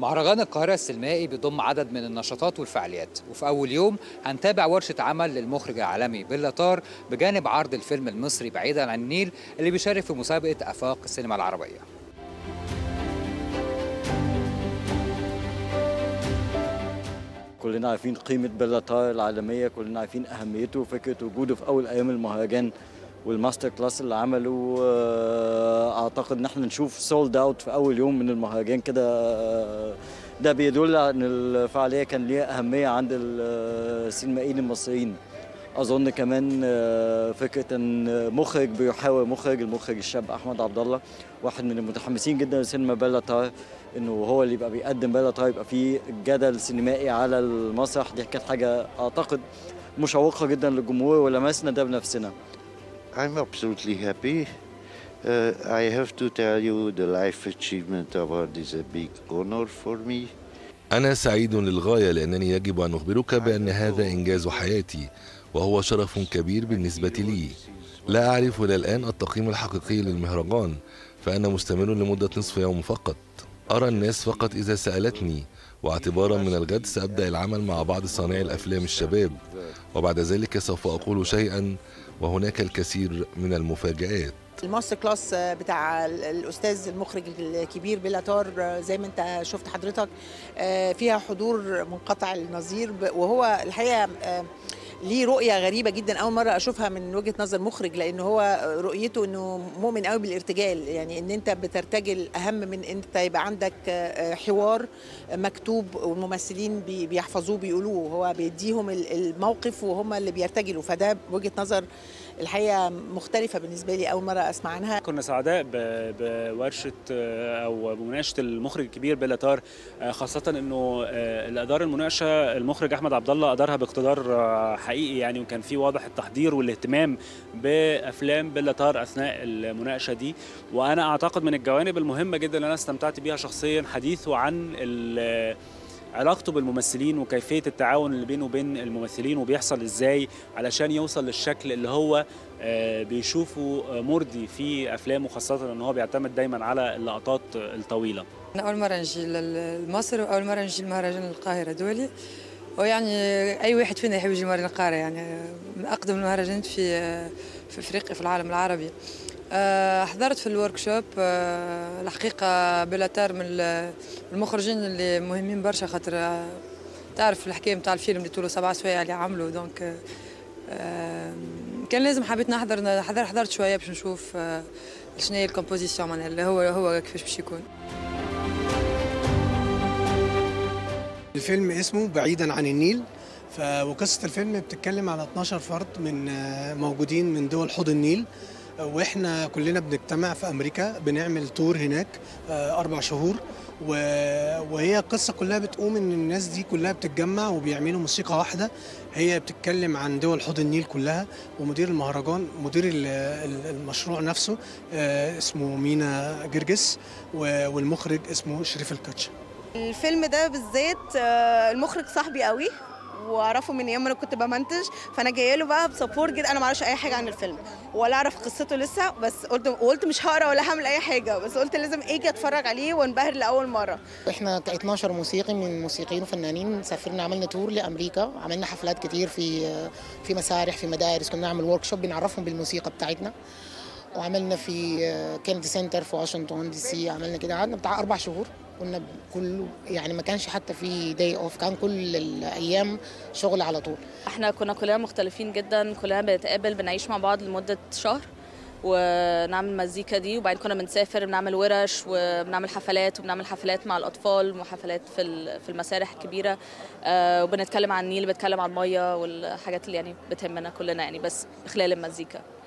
مهرجان القاهرة السينمائي بيضم عدد من النشاطات والفعاليات وفي أول يوم هنتابع ورشة عمل للمخرج العالمي بيلا طار بجانب عرض الفيلم المصري بعيدا عن النيل اللي بيشارك في مسابقة آفاق السينما العربية كلنا عارفين قيمة بلاتار العالمية كلنا عارفين أهميته فكرة وجوده في أول أيام المهرجان والماستر كلاس اللي عمله آه، أعتقد إن احنا نشوف سولد أوت في أول يوم من المهرجان كده آه، ده بيدل على إن الفعالية كان ليها أهمية عند السينمائيين المصريين أظن كمان آه، فكرة إن مخرج بيحاور مخرج المخرج الشاب أحمد عبد الله واحد من المتحمسين جدا لسينما بلاتار انه هو اللي يبقى بيقدم بلاتار يبقى فيه جدل سينمائي على المسرح دي كانت حاجه اعتقد مشوقه جدا للجمهور ولمسنا ده بنفسنا I'm absolutely happy. Uh, I have to tell you the Life Achievement Award is a big honor for me. أنا سعيد للغاية لأنني يجب أن أخبرك بأن هذا إنجاز حياتي وهو شرف كبير بالنسبة لي لا أعرف إلى الآن التقييم الحقيقي للمهرجان فأنا مستمر لمدة نصف يوم فقط أرى الناس فقط إذا سألتني واعتبارا من الغد سأبدأ العمل مع بعض صانعي الأفلام الشباب وبعد ذلك سوف أقول شيئا وهناك الكثير من المفاجآت الماستر كلاس بتاع الاستاذ المخرج الكبير بيلاتار زي ما انت شفت حضرتك فيها حضور منقطع النظير وهو الحقيقه ليه رؤية غريبة جدا أول مرة أشوفها من وجهة نظر مخرج لأن هو رؤيته إنه مؤمن قوي بالارتجال يعني إن أنت بترتجل أهم من إن أنت يبقى عندك حوار مكتوب والممثلين بيحفظوه بيقولوه هو بيديهم الموقف وهم اللي بيرتجلوا فده وجهة نظر الحقيقه مختلفه بالنسبه لي اول مره اسمع عنها كنا سعداء بورشه او بمناقشه المخرج الكبير بلاتار خاصه انه اللي ادار المناقشه المخرج احمد عبد الله ادارها باقتدار حقيقي يعني وكان في واضح التحضير والاهتمام بافلام بلاتار اثناء المناقشه دي وانا اعتقد من الجوانب المهمه جدا اللي انا استمتعت بيها شخصيا حديثه عن علاقته بالممثلين وكيفيه التعاون اللي بينه وبين الممثلين وبيحصل ازاي علشان يوصل للشكل اللي هو بيشوفه مرضي في افلامه خاصه ان هو بيعتمد دايما على اللقطات الطويله. انا اول مره نجي لمصر واول مره نجي لمهرجان القاهره دولي ويعني اي واحد فينا يحب يجي مهرجان القاهره يعني من اقدم المهرجانات في في افريقيا في العالم العربي. حضرت في الورك شوب الحقيقه بلاتار من المخرجين اللي مهمين برشا خاطر تعرف الحكايه نتاع الفيلم اللي طوله سبع سوايع اللي عملوا دونك كان لازم حبيت نحضر حضر حضرت شويه باش نشوف شنو هي الكومبوزيسيون معناها اللي هو هو كيفاش باش يكون الفيلم اسمه بعيدا عن النيل وقصه الفيلم بتتكلم على 12 فرد من موجودين من دول حوض النيل واحنا كلنا بنجتمع في امريكا بنعمل تور هناك اربع شهور وهي القصه كلها بتقوم ان الناس دي كلها بتتجمع وبيعملوا موسيقى واحده هي بتتكلم عن دول حوض النيل كلها ومدير المهرجان مدير المشروع نفسه اسمه مينا جرجس والمخرج اسمه شريف الكاتش الفيلم ده بالذات المخرج صاحبي قوي واعرفه من ايام ما انا كنت بمنتج فانا جايه له بقى بسبورت جدا انا ما اعرفش اي حاجه عن الفيلم ولا اعرف قصته لسه بس قلت قلت مش هقرا ولا هعمل اي حاجه بس قلت لازم اجي اتفرج عليه وانبهر لاول مره احنا ك 12 موسيقي من موسيقيين وفنانين سافرنا عملنا تور لامريكا عملنا حفلات كتير في في مسارح في مدارس كنا نعمل ورك شوب بنعرفهم بالموسيقى بتاعتنا وعملنا في كينيدي سنتر في واشنطن دي سي عملنا كده قعدنا بتاع اربع شهور كنا كله يعني ما كانش حتى في داي اوف كان كل الايام شغل على طول احنا كنا كلنا مختلفين جدا كلنا بنتقابل بنعيش مع بعض لمده شهر ونعمل المزيكا دي وبعدين كنا بنسافر بنعمل ورش وبنعمل حفلات وبنعمل حفلات مع الاطفال وحفلات في في المسارح الكبيره وبنتكلم عن النيل بنتكلم عن الميه والحاجات اللي يعني بتهمنا كلنا يعني بس خلال المزيكا